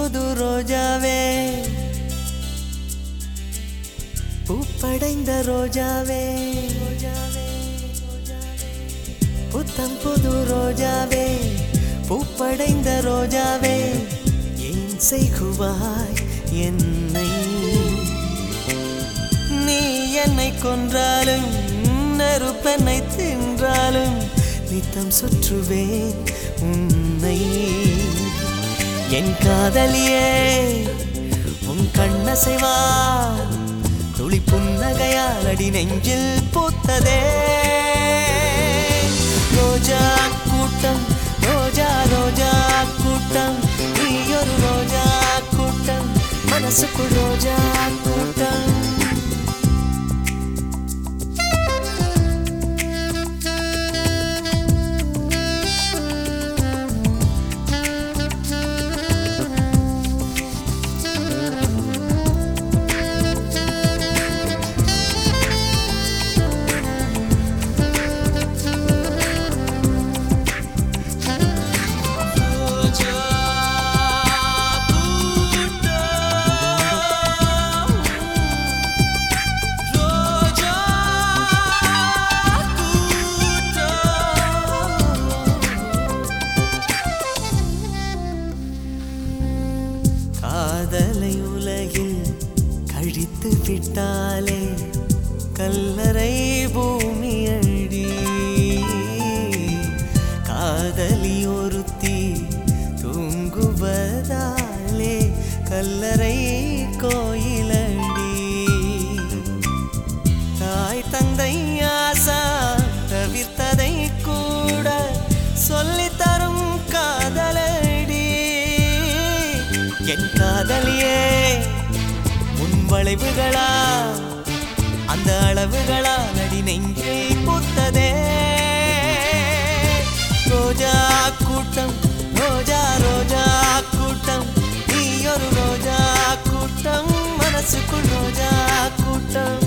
புது ரோஜாவே பூப்படைந்த ரோஜாவே ரோஜாவே புத்தம் புது ரோஜாவே பூப்படைந்த ரோஜாவே ஏன் செய்குவாய் என்னை நீ என்னை கொன்றாலும் நெருப்பெண்ணை தின்றாலும் நித்தம் சுற்றுவேன் உன்னை என் காதலியே உன் கண்ணசைவா துளி புன்னகையால் அடி நெஞ்சில் பூத்ததே ரோஜா கூட்டம் ரோஜா ரோஜா கூட்டம் நீ ஒரு ரோஜா கூட்டம் மனசுக்குள் ரோஜா கூட்டம் காதலை உலகில் கழித்து விட்டாலே கல்லறை பூமி அடி காதலி ஒருத்தி தூங்குவதாலே கல்லறை கோயிலடி தாய் தந்தை ஆசா தவிர்த்ததை கூட சொல்லித் தரும் காதலடி என் காதலியே உன் வளைவுகளா அந்த அளவுகளா நடி நெஞ்சில் பூத்ததே ரோஜா கூட்டம் ரோஜா ரோஜா கூட்டம் நீ ஒரு ரோஜா கூட்டம் மனசுக்குள் ரோஜா கூட்டம்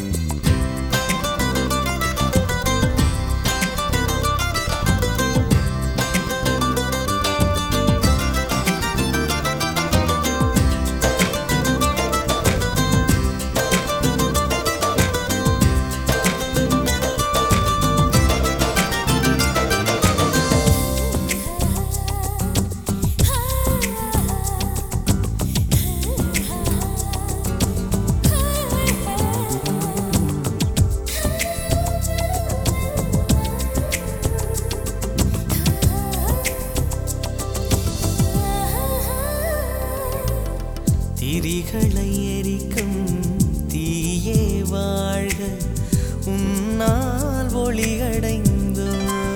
திரிகளை எரிக்கும் தீயே வாழ்க உன்னால் ஒளியடைந்தோ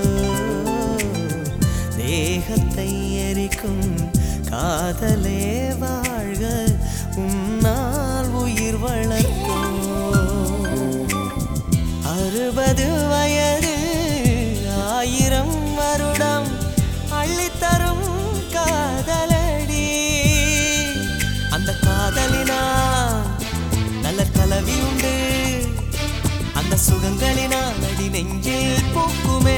தேகத்தை எரிக்கும் காதலே வாழ்க உன்னால் உயிர் வளர்த்தோ அறுபது வயது ஆயிரம் வருடம் அள்ளித்தரும் காதலடி அந்த காதலினா நல்ல கலவி உண்டு அந்த சுகங்களினால் அடி நெஞ்சில் பூக்குமே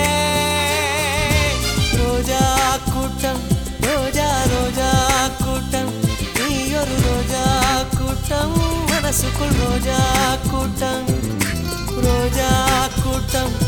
ரோஜா கூட்டம் ரோஜா ரோஜா கூட்டம் நீ ஒரு ரோஜா கூட்டம் மனசுக்குள் ரோஜா கூட்டம் ரோஜா கூட்டம்